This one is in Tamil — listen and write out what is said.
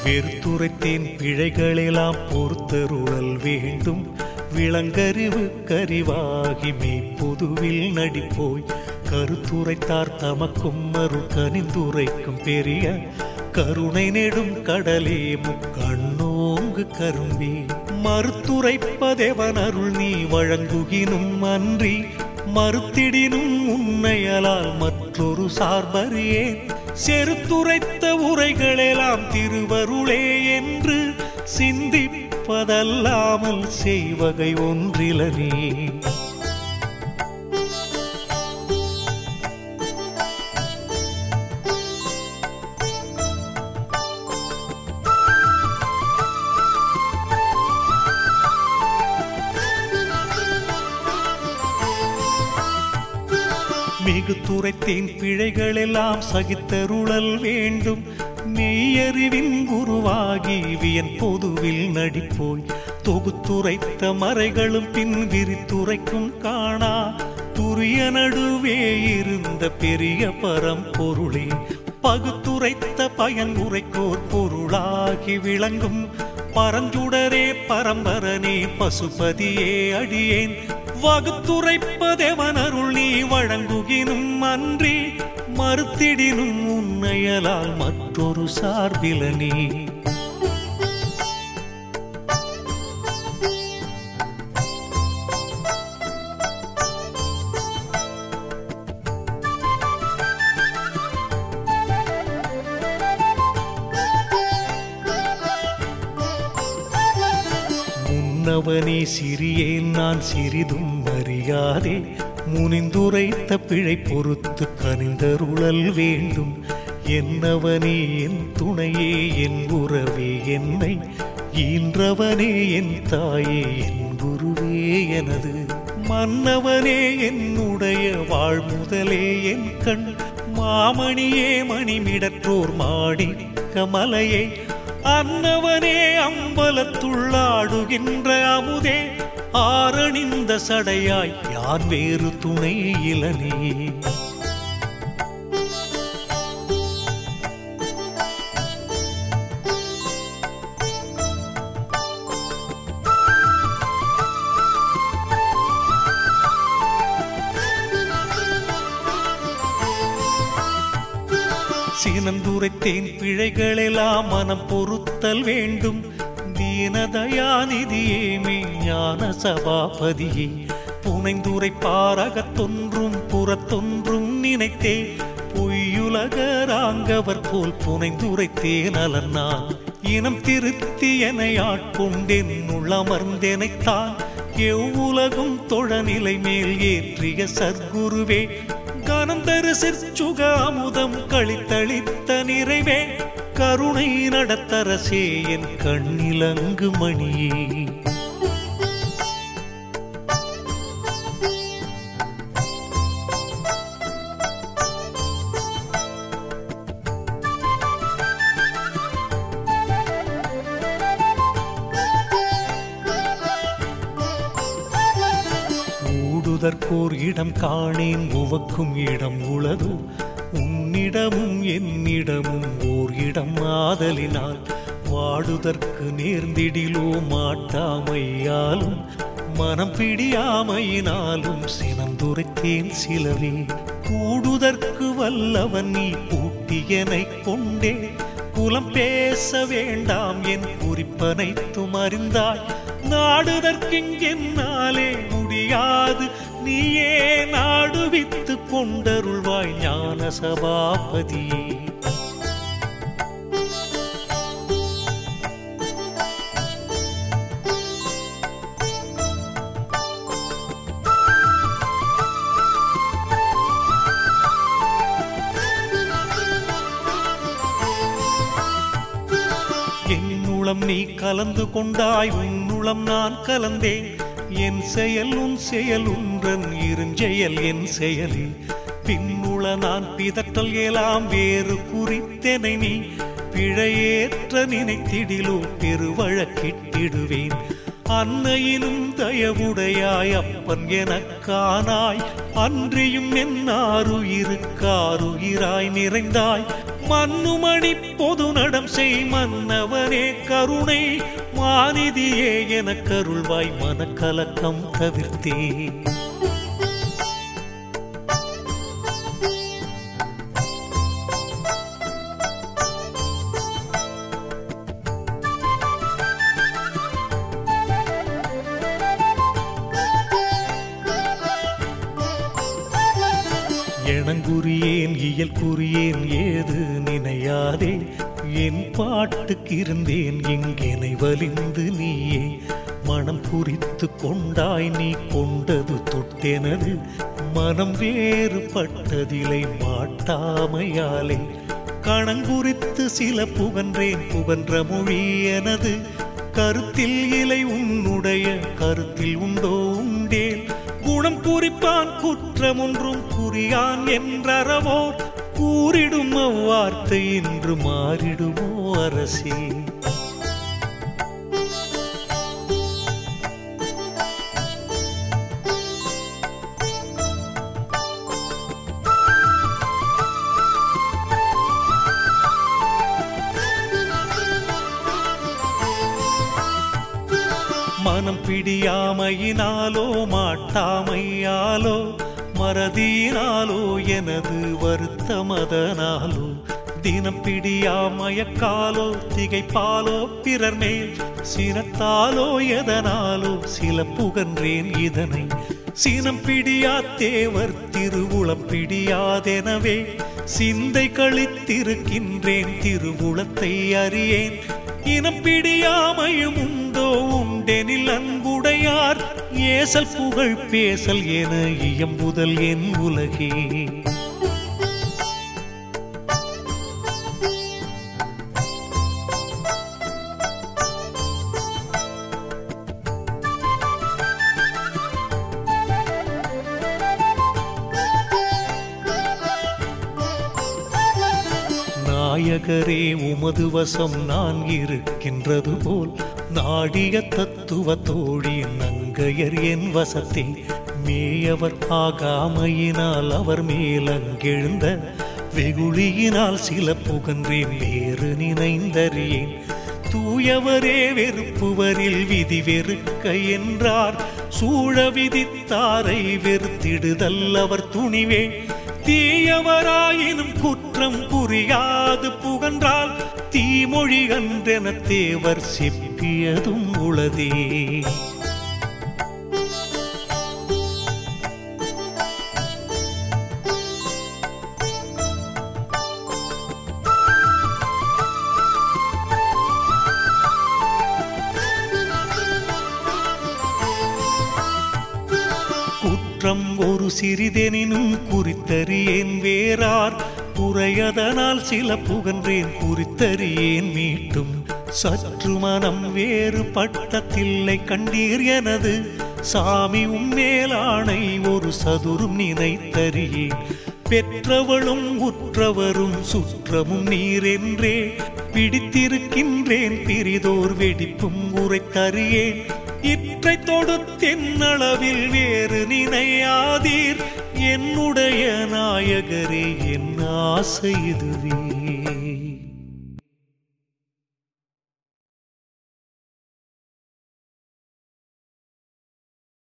வெறுத்துரைத்தேன் பிழைகளெல்லாம் பொறுத்தருளல் வேண்டும் விளங்கறிவு கரிவாகி மெய்ப்பொதுவில் நடிப்போய் கருத்துரைத்தார் தமக்கும் அருள் கனிந்துரைக்கும் பெரிய கருணை நெடும் கடலே முக்கண்ணோங்கு கரும்பி மறுத்துரைப்பதெவன் அருள் நீ வழங்குகினும் அன்றி மறுத்திடினும் உன்னையலால் மற்றொரு சார்பறியேன் செருத்துரைத்த உரைகளெல்லாம் திருவருளே என்று சிந்திப்பதல்லாமல் செய்வகை ஒன்றில நீ மிகு துரைத்தேன் பிழைகளெல்லாம் சகித்தருளல் வேண்டும் மெய்யறிவின் குருவாகி வியன் பொதுவில் நடிப்போய் தொகுத்துரைத்த மறைகளும் பின் விரித்துரைக்கும் காணா துரிய நடுவே இருந்த பெரிய பரம்பொருளே பகுத்துரைத்த பயனுரைக்கோர் பொருளாகி விளங்கும் பரஞ்சுடரே பரம்பரனே பசுபதியே அடியேன் வகுத்துரைப்பதெவன் அருள் நீ வழங்குகினும் அன்றி மறுத்திடினும் உன்னையலால் மற்றொரு சார்பில நீ முன்னவனே சிறியேன் நான் சிறிதும் அறியாதே முனிந்துரைத்த பிழை பொறுத்து கனிந்தருளல் வேண்டும் என்னவனே என் துணையே என் உறவே என்னை ஈன்றவனே என் தாயே என் குருவே எனது மன்னவனே என்னுடைய வாழ்முதலே என் கண் மாமணியே மணிமிடற்றோர் மாடி கமலையை அன்னவனே அம்பலத்துள்ளாடுகின்ற அமுதே ஆரணிந்த சடையாய் யார் வேறு துணை இளனே சினந்துரைத்தேன் பிழைகளெல்லாம் மனம் பொறுத்தல் வேண்டும் தீனதயாநிதியே மெய்ஞான சபாபதியே புனைந்துரைப்பாரகத்தொன்றும் புறத்தொன்றும் நினைத்தே பொய்யுலகராங்கவர் போல் புனைந்துரைத்தேன் அலன் நான் இனம் திருத்தி என ஆட்கொண்டென் உள்ளமர்ந்தெனைத்தான் எவ்வுலகும் தொழநிலை மேல் ஏற்றிய சர்க்குருவே கனந்தரு சிற்சுக அமுதம் கழித்தளித்த நிறைவே கருணை நடத்தரசே என் கண்ணிலங்கு மணியே ஊடுதற்கோர் இடம் காணேன் உவக்கும் இடம் உளதோ உன்னிடமும் என்னிடமும் ஓர் இடம் ஆதலினால் வாடுதற்கு நேர்ந்திடிலோ மாட்டாமையாலும் மனம் பிடியாமையினாலும் சினந்துரைத்தேன் சிலவே கூடுதற்கு வல்லவன் நீ பூட்டியனை கொண்டே குலம் பேச வேண்டாம் என் குறிப்பனைத்தும் அறிந்தாய் நாடுதற்கிங்கென்னாலே முடியாது நீயே நாடுவித்து கொண்டருள்வாய் ஞான சபாபதியே என்னுளம் நீ கலந்து கொண்டாய் உன்னுளம் நான் கலந்தேன் என் செயல் உன் செயல் உன்றன் இருஞ்செயல் என் செயலே பின்னுள நான் பிதற்றல் எல்லாம் வேறு குறித்தெனை நீ பிழையேற்ற நினைத்திடிலோ பெருவழக்கிட்டிடுவேன் அன்னையிலும் தயவுடையாய் அப்பன் எனக்கானாய் அன்றியும் என்னாருயிருக்காருயிராய் நிறைந்தாய் மன்னுமணி பொது நடம் செய் மன்னவனே கருணை மாநிதியே என கருள்வாய் மனக்கலக்கம் தவிர்த்தே எனங்குரியேன் இயல் குறியேன் ஏது நினையாதே என் பாட்டுக்கு இருந்தேன் இங்கெனை வலிந்து நீயே மனம் குறித்து கொண்டாய் நீ கொண்டது தொட்டெனது மனம் வேறுபட்டதிலை மாட்டாமையாலே கணங்குறித்து சில புகன்றேன் புகன்ற மொழி எனது கருத்தில் இலை உன்னுடைய கருத்தில் உண்டோ உண்டேன் குணம் குறிப்பான் குற்றம் ஒன்றும் குறியான் என்றறவோர் கூறிடும் அவ்வார்த்தை இன்று மாறிடுமோ அரசே மனம் பிடியாமையினாலோ மாட்டாமையாலோ மறதியினாலோ எனது வருத்தமதனாலோ தினம் பிடியாமயக்காலோ திகைப்பாலோ பிறர் மேல் சினத்தாலோ எதனாலோ சில புகன்றேன் இதனை சினம் பிடியா தேவர் திருவுளம் பிடியாதெனவே சிந்தை கழித்திருக்கின்றேன் திருவுளத்தை அறியேன் இனம் பிடியாமையும் உண்டோ உண்டெனில் அன்புடையார் ஏசல் புகழ் பேசல் என இயம்புதல் என் உலகே நாயகரே உமது வசம் நான் இருக்கின்றது போல் நாடிய தத்துவ தோழி நங்கையர் என் வசத்தே மேயவர் ஆகாமையினால் அவர் மேலங்கெழுந்த வெகுளியினால் சில புகன்றேன் வேறு நினைந்தறியேன் தூயவரே வெறுப்புவரில் விதி வெறுக்க என்றார் சூழ விதித்தாரை வெறுத்திடுதல் அவர் துணிவே தீயவராயினும் குற்றம் புரியாது புகன்றால் தீமொழி அன்றென தேவர் செப்பியதும் உளதே குற்றம் ஒரு சிறிதெனினும் குறித்தறியேன் வேறார் குறையதனால் சில புகன்றேன் குறித்தறியேன் மீட்டும் சற்று மனம் வேறுபட்ட தில்லை கண்டீர் எனது சாமி உம்மேலானை ஒரு சதுரும் நினைத்தறியேன் பெற்றவளும் உற்றவரும் சுற்றமும் நீரென்றே பிடித்திருக்கின்றேன் பிரிதோர் வெடிப்பும் உரைத்தறியேன் இற்றை தொடுத்தென்னளவில் வேறு நினையாதீர் என்னுடைய நாயகரே என் ஆசை இதுவே